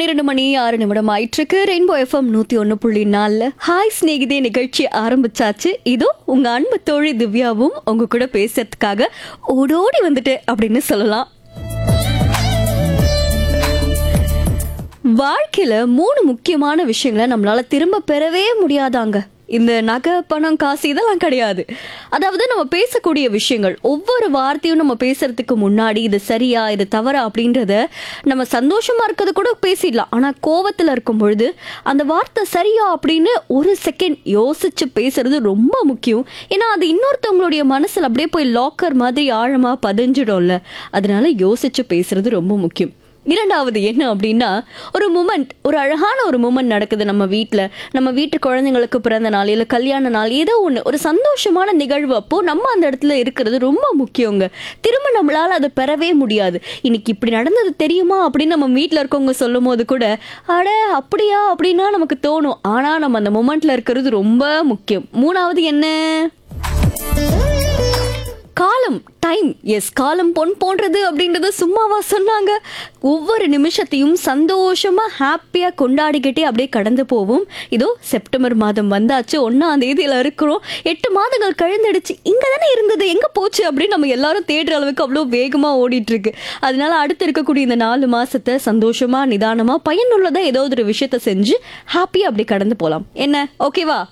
பன்னிரெண்டு மணி ஆறு நிமிடம் ஆயிட்டிருக்கு ரெயின்போ எஃப்எம் நூத்தி ஒன்று புள்ளி நாலுல ஹாய் ஸ்நேகிதே நிகழ்ச்சி ஆரம்பிச்சாச்சு இதோ உங்க அன்பு தோழி திவ்யாவும் உங்க கூட பேசுறதுக்காக ஓடோடி வந்துட்டு அப்படின்னு சொல்லலாம் வாழ்க்கையில மூணு முக்கியமான விஷயங்களை நம்மளால திரும்ப பெறவே முடியாதாங்க இந்த நகை பணம் காசு இதெல்லாம் கிடையாது அதாவது நம்ம பேசக்கூடிய விஷயங்கள் ஒவ்வொரு வார்த்தையும் நம்ம பேசுறதுக்கு முன்னாடி இது சரியா இது தவறா அப்படின்றத நம்ம சந்தோஷமா இருக்கிறது கூட பேசிடலாம் ஆனா கோவத்துல இருக்கும் பொழுது அந்த வார்த்தை சரியா அப்படின்னு ஒரு செகண்ட் யோசிச்சு பேசுறது ரொம்ப முக்கியம் ஏன்னா அது இன்னொருத்தவங்களுடைய மனசுல அப்படியே போய் லாக்கர் மாதிரி ஆழமா பதிஞ்சிடும்ல அதனால யோசிச்சு பேசுறது ரொம்ப முக்கியம் இரண்டாவது என்ன அப்படின்னா ஒரு மூமெண்ட் ஒரு அழகான ஒரு மூமெண்ட் நடக்குது நம்ம வீட்டில் நம்ம வீட்டு குழந்தைங்களுக்கு பிறந்த நாள் இல்லை கல்யாண நாள் ஏதோ ஒன்று ஒரு சந்தோஷமான நிகழ்வு அப்போ நம்ம அந்த இடத்துல இருக்கிறது ரொம்ப முக்கியங்க திரும்ப நம்மளால அதை பெறவே முடியாது இன்னைக்கு இப்படி நடந்தது தெரியுமா அப்படின்னு நம்ம வீட்டில் இருக்கவங்க சொல்லும் போது கூட அட அப்படியா அப்படின்னா நமக்கு தோணும் ஆனால் நம்ம அந்த மூமெண்ட்ல இருக்கிறது ரொம்ப முக்கியம் மூணாவது என்ன காலம் டைம் எஸ் காலம் பொன் போன்றது அப்படின்றத சும்மாவா சொன்னாங்க ஒவ்வொரு நிமிஷத்தையும் சந்தோஷமா ஹாப்பியா கொண்டாடிக்கிட்டே அப்படியே கடந்து போவோம் இதோ செப்டம்பர் மாதம் வந்தாச்சு ஒன்னாம் தேதியில இருக்கிறோம் எட்டு மாதங்கள் கழிந்துடுச்சு இங்க தானே இருந்தது எங்க போச்சு அப்படின்னு நம்ம எல்லாரும் தேடுற அளவுக்கு அவ்வளோ வேகமா ஓடிட்டு இருக்கு அதனால அடுத்து இருக்கக்கூடிய இந்த நாலு மாசத்தை சந்தோஷமா நிதானமா பயனுள்ளதா ஏதோ ஒரு விஷயத்த செஞ்சு ஹாப்பியா அப்படி கடந்து போலாம் என்ன ஓகேவா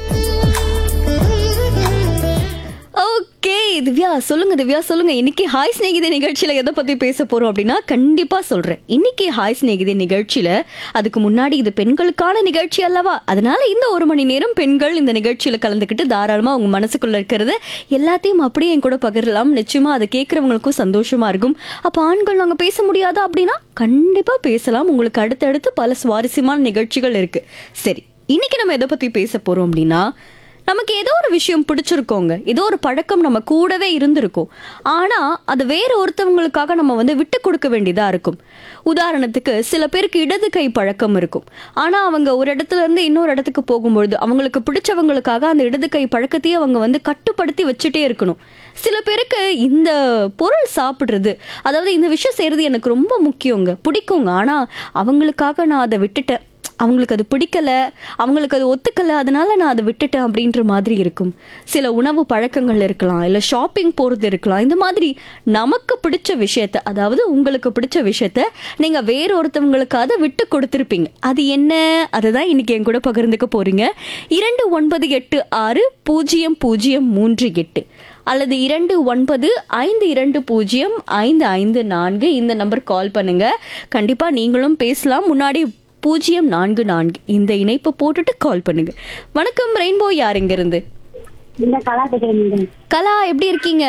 ஓகே திவ்யா சொல்லுங்க திவ்யா சொல்லுங்க இன்னைக்கு ஹாய் ஸ்நேகிதே நிகழ்ச்சியில எதை பத்தி பேச போறோம் அப்படின்னா கண்டிப்பா சொல்றேன் இன்னைக்கு ஹாய் ஸ்நேகிதே நிகழ்ச்சியில அதுக்கு முன்னாடி இது பெண்களுக்கான நிகழ்ச்சி அல்லவா அதனால இந்த ஒரு மணி நேரம் பெண்கள் இந்த நிகழ்ச்சியில கலந்துக்கிட்டு தாராளமா உங்க மனசுக்குள்ள இருக்கிறது எல்லாத்தையும் அப்படியே என் கூட பகிரலாம் நிச்சயமா அதை கேட்கறவங்களுக்கும் சந்தோஷமா இருக்கும் அப்ப ஆண்கள் நாங்க பேச முடியாதா அப்படின்னா கண்டிப்பா பேசலாம் உங்களுக்கு அடுத்தடுத்து பல சுவாரஸ்யமான நிகழ்ச்சிகள் இருக்கு சரி இன்னைக்கு நம்ம எதை பத்தி பேச போறோம் அப்படின்னா நமக்கு ஏதோ ஒரு விஷயம் பிடிச்சிருக்கோங்க ஏதோ ஒரு பழக்கம் நம்ம கூடவே இருந்திருக்கும் ஆனா அது வேற ஒருத்தவங்களுக்காக நம்ம வந்து விட்டு கொடுக்க வேண்டியதா இருக்கும் உதாரணத்துக்கு சில பேருக்கு இடது கை பழக்கம் இருக்கும் ஆனா அவங்க ஒரு இடத்துல இருந்து இன்னொரு இடத்துக்கு போகும்பொழுது அவங்களுக்கு பிடிச்சவங்களுக்காக அந்த இடது கை பழக்கத்தையே அவங்க வந்து கட்டுப்படுத்தி வச்சுட்டே இருக்கணும் சில பேருக்கு இந்த பொருள் சாப்பிடுறது அதாவது இந்த விஷயம் செய்யறது எனக்கு ரொம்ப முக்கியங்க பிடிக்குங்க ஆனா அவங்களுக்காக நான் அதை விட்டுட்டேன் அவங்களுக்கு அது பிடிக்கல அவங்களுக்கு அது ஒத்துக்கல அதனால நான் அதை விட்டுட்டேன் அப்படின்ற மாதிரி இருக்கும் சில உணவு பழக்கங்கள் இருக்கலாம் இல்லை ஷாப்பிங் போகிறது இருக்கலாம் இந்த மாதிரி நமக்கு பிடிச்ச விஷயத்த அதாவது உங்களுக்கு பிடிச்ச விஷயத்த நீங்கள் வேற ஒருத்தவங்களுக்காக விட்டு கொடுத்துருப்பீங்க அது என்ன அதுதான் இன்னைக்கு என் கூட பகிர்ந்துக்க போறீங்க இரண்டு ஒன்பது எட்டு ஆறு பூஜ்ஜியம் பூஜ்ஜியம் மூன்று எட்டு அல்லது இரண்டு ஒன்பது ஐந்து இரண்டு பூஜ்ஜியம் ஐந்து ஐந்து நான்கு இந்த நம்பர் கால் பண்ணுங்க கண்டிப்பா நீங்களும் பேசலாம் முன்னாடி பூஜ்ஜியம் நான்கு நான்கு இந்த இணைப்பை போட்டுட்டு கால் பண்ணுங்க வணக்கம் ரெயின்போ யார் இங்க இருந்து இந்த கலா பேசுறேன் மேடம் கலா எப்படி இருக்கீங்க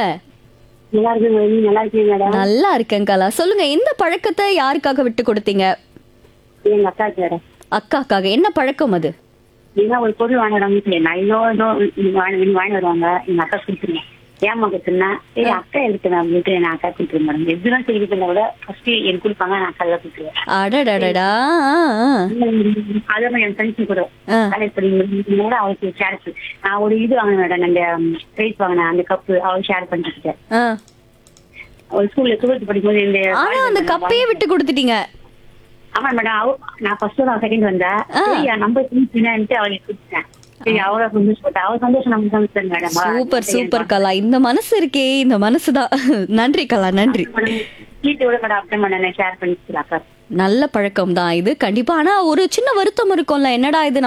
நல்லா இருக்கு மேடம் நீங்க நல்லா இருக்கீங்க மேடம் நல்லா இருக்கேன் கலா சொல்லுங்க எந்த பழக்கத்தை யாருக்காக விட்டு கொடுத்தீங்க எங்க அக்காக்கு மேடம் அக்காக்காக என்ன பழக்கம் அது ஏன்னா ஒரு பொருள் வாங்கிடுவாங்க சரி நான் இன்னும் ஏதோ நீங்க வாங்கி நீங்க வாங்கி வருவாங்க எங்க அக்கா கொடுத்துருங்க ஏமா கொடுத்துருந்தா சரி அக்கா எடுத்துறேன் அப்படின்ட்டு நான் அக்கா கொடுத்துருவேன் மேடம் எதுலாம் சரி கொடுத்தா கூட ஃபர்ஸ்ட் எனக்கு கொடுப்பாங்க நான் அக்கா தான் கொடுத்துருவேன் அடடடடா ஆ, ஆ. அதே மாதிரி என் ஃப்ரெண்ட்ஸ் கூட ஆ. காலேஜ் படிக்கும் கூட அவளுக்கு ஷேர் நான் ஒரு இது வாங்கினேன் மேடம் அந்த பிரைஸ் வாங்கினேன் அந்த கப்பு அவள் ஷேர் பண்ணிட்டு ஆ. ஒரு ஸ்கூல்ல டுவெல்த் படிக்கும்போது இந்த ஆனா அந்த கப்பையே விட்டு கொடுத்துட்டீங்க ஆமா மேடம் அவ நான் ஃபர்ஸ்ட் தான் செகண்ட் வந்தா சரி என் நம்பர் பின்னான்ட்டு அவளுக்கு கொடுத்தேன் சரி அவள சந்தோஷப்பட்டா அவ சந்தோஷம் நமக்கு சந்தோஷம் மேடம் சூப்பர் சூப்பர் கலா இந்த மனசு இருக்கே இந்த மனசுதான் நன்றி கலா நன்றி வீட்டோட மேடம் அப்படியே மேடம் ஷேர் பண்ணிக்கலாம் அக்கா நல்ல பழக்கம் தான் இது கண்டிப்பா ஆனா ஒரு சின்ன வருத்தம் இருக்கும்ல என்னடா இது